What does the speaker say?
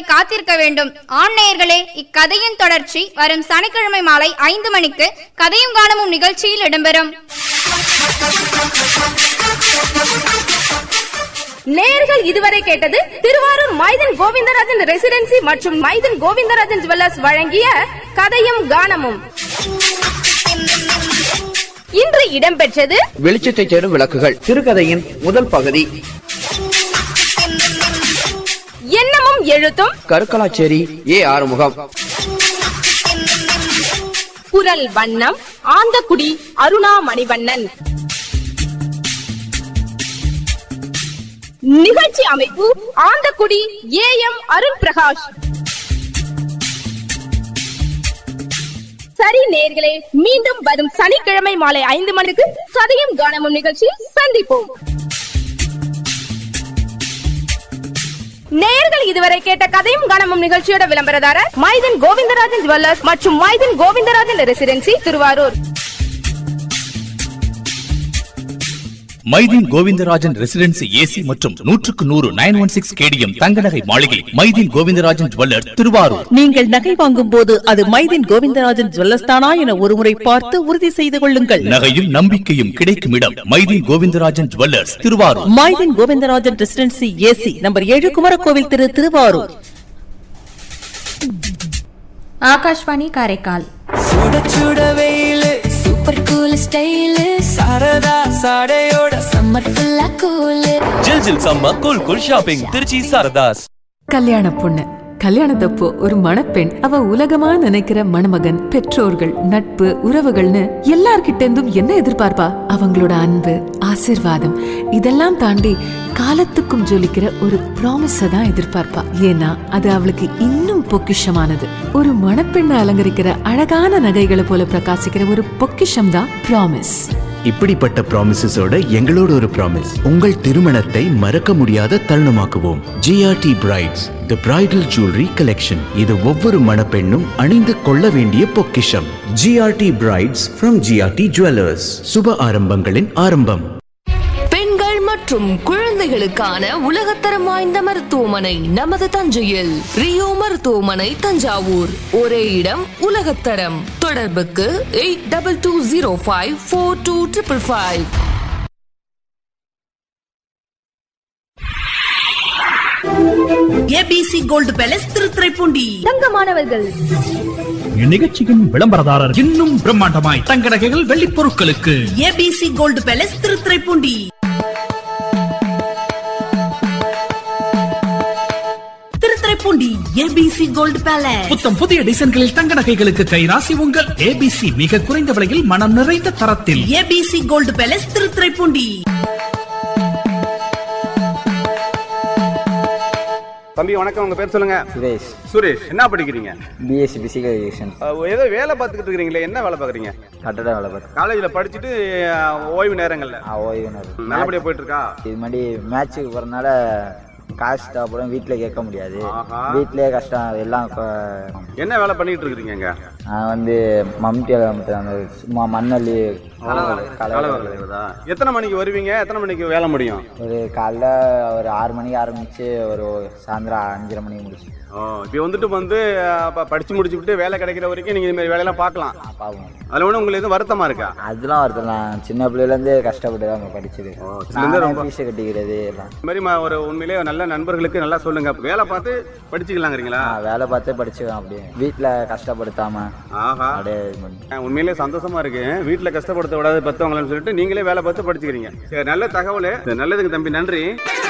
வரை காத்திருக்க வேண்டும் ஆம் நேயர்களே இக்கதையின் தொடர்ச்சி வரும் சனிக்கிழமை மாலை ஐந்து மணிக்கு கதையும் காணமும் நிகழ்ச்சியில் இடம்பெறும் நேயர்கள் இதுவரை கேட்டது திருவாரூர் மைதன் கோவிந்தராஜன் ரெசிடென்சி மற்றும் மைதன் கோவிந்தராஜன் ஜுவல்லர்ஸ் வழங்கிய கதையும் கானமும் இன்று இடம்பெற்றது வெளிச்சத்தை தேடும் விளக்குகள் சிறுகதையின் முதல் பகுதி எண்ணமும் எழுத்தும் கருக்கலாச்சேரி ஏ ஆறுமுகம் குரல் வண்ணம் ஆந்தக்குடி அருணா மணிவண்ணன் நிகழ்ச்சி அமைப்பு ஆந்தக்குடி ஏ எம் அருண் பிரகாஷ் சரி நேர்களே மீண்டும் வரும் சனிக்கிழமை மாலை ஐந்து மணிக்கு சதயம் கானமும் நிகழ்ச்சியில் சந்திப்போம் நேயர்கள் இதுவரை கேட்ட கதையும் கானமும் நிகழ்ச்சியோட விளம்பரதாரர் மைதன் கோவிந்தராஜன் ஜுவல்லர்ஸ் மற்றும் Mydeen Govindarajan residency Thiruvarur Mydeen Govindarajan residency AC மற்றும் நூற்றுக்கு நூறு நைன் ஒன் சிக்ஸ் கேடிஎம் தங்க நகை மாளிகை மைதீன் கோவிந்தராஜன் ஜுவல்லர் திருவாரூர் நீங்கள் நகை வாங்கும் போது அது மைதின் கோவிந்தராஜன் ஜுவல்லர்ஸ் தானா என ஒருமுறை பார்த்து உறுதி செய்து கொள்ளுங்கள் நகையும் நம்பிக்கையும் கிடைக்கும் இடம் Mydeen Govindarajan jewellers Thiruvarur Mydeen Govindarajan residency AC number ஏழு குமரகோவில் திரு திருவாரூர் ஆகாஷ்வாணி காரைக்கால் சுட சுட வெயிலு சூப்பர் கூல் ஸ்டைலு சாரதா சாடையோட சம்மர் ஃபுல்லா கூலு ஜில் ஜில் சம்ம cool cool shopping Trichy Saradhas கல்யாண பொண்ணு கல்யாணத்தப்போ ஒரு மணப்பெண் அவ உலகமா நினைக்கிற மணமகன் பெற்றோர்கள் நட்பு உறவுகள்னு எல்லார்கிட்ட இருந்தும் என்ன எதிர்பார்ப்பா அவங்களோட அன்பு ஆசிர்வாதம் இதெல்லாம் தாண்டி காலத்துக்கும் ஜொலிக்கிற ஒரு ப்ராமிஸ தான் எதிர்பார்ப்பா ஏன்னா அது அவளுக்கு இன்னும் பொக்கிஷமானது ஒரு மணப்பெண்ணை அலங்கரிக்கிற அழகான நகைகளை போல பிரகாசிக்கிற ஒரு பொக்கிஷம் தான் ப்ராமிஸ் இப்படிப்பட்ட ப்ராமிசஸோட எங்களோட ஒரு ப்ராமிஸ் உங்கள் திருமணத்தை மறக்க முடியாத தருணமாக்குவோம் GRT brides the bridal jewellery collection இது ஒவ்வொரு மணப்பெண்ணும் அணிந்து கொள்ள வேண்டிய பொக்கிஷம் GRT brides from GRT jewellers சுப ஆரம்பங்களின் ஆரம்பம் பெண்கள் மற்றும் குழந்தைகளுக்கான உலகத்தரம் வாய்ந்த மருத்துவமனை நமது தஞ்சையில் ரியோ மருத்துவமனை தஞ்சாவூர் ஒரே இடம் உலகத்தரம் தொடர்புக்கு eight double two zero five four two triple five ABC gold palace Thiruthuraipoondi தங்கமானவர்கள் இந்நிகழ்ச்சியின் விளம்பரதாரர் இன்னும் பிரம்மாண்டமாய் தங்க நகைகள் வெள்ளிப் பொருட்களுக்கு ABC gold palace Thiruthuraipoondi Thiruthuraipoondi ABC gold palace புத்தம் புதிய டிசைன்களில் தங்க நகைகளுக்கு கைராசி உங்கள் ஏபிசி மிக குறைந்த விலையில் மனம் நிறைந்த தரத்தில் ஏபிசி கோல்டு பேலஸ் திருத்துறைப்பூண்டி தம்பி வணக்கம் உங்க பேர் சொல்லுங்க சுரேஷ் சுரேஷ் என்ன படிக்கிறீங்க பிஎஸ்சி பிசிக்கல் எஜுகேஷன் அஹ், ஏதோ வேலை பார்த்துக்கிட்டு இருக்கீங்களே என்ன வேலை பார்க்குறீங்க கட்டட வேலை பார்த்து காலேஜில் படிச்சுட்டு அஹ், ஓய்வு நேரங்கள்ல ஓய்வு நேரம். நல்லபடியா போயிட்டு இருக்கா இது மாதிரி மேட்ச்சுக்கு போகிறதுனால காசு தேவைப்படும் வீட்டில் கேட்க முடியாது ஆஹா. வீட்டிலே கஷ்டம் எல்லாம் கொ- என்ன வேலை பண்ணிட்டு இருக்கிறீங்க இங்க நான் வந்து மம்டி அலமத்து அந்த சும்மா மண்ணள்ளி களை களை வர்றதா? எத்தனை மணிக்கு வருவீங்க எத்தனை மணிக்கு வேலை முடியும் ஒரு காலைல ஒரு ஆறு மணிக்கு ஆரம்பிச்சு ஒரு சாயந்தரம் அஞ்சரை மணிக்கு முடிச்சு ஓ இப்போ வந்துட்டு வந்து அப்போ படிச்சு முடிச்சுட்டு வேலை கிடைக்கிற வரைக்கும் நீங்க இந்த மாதிரி வேலையெல்லாம் பார்க்கலாம் பார்ப்போம் அதில் ஒன்றும் உங்களுக்கு எதுவும் வருத்தமா இருக்கா அதெல்லாம் வருது நான் சின்ன பிள்ளையிலேருந்து கஷ்டப்பட்டு தான் அங்கே படிச்சது இதுலேருந்து ரொம்ப- ஃபீஸை கட்டிக்கிறது எல்லாம் இந்த மாதிரி ம- ஒரு உண்மையிலேயே நல்ல நண்பர்களுக்கு நல்லா சொல்லுங்க வேலை பார்த்து படிச்சுக்கலாங்கிறீங்களா நான் வேலை பார்த்து படிச்சுக்கலாம் அப்படியே வீட்டில் கஷ்டப்படுத்தாம ஆஹா அப்படியே இது பண்ணி அஹ் உண்மையிலே சந்தோஷமா இருக்கு வீட்டில் கஷ்டப்படுத்த விடாது பெற்றவங்களன்னு சொல்லிட்டு நீங்களே வேலை பார்த்து படிச்சுக்கிறீங்க சரி நல்ல தகவல் சரி, நல்லதுங்க தம்பி நன்றி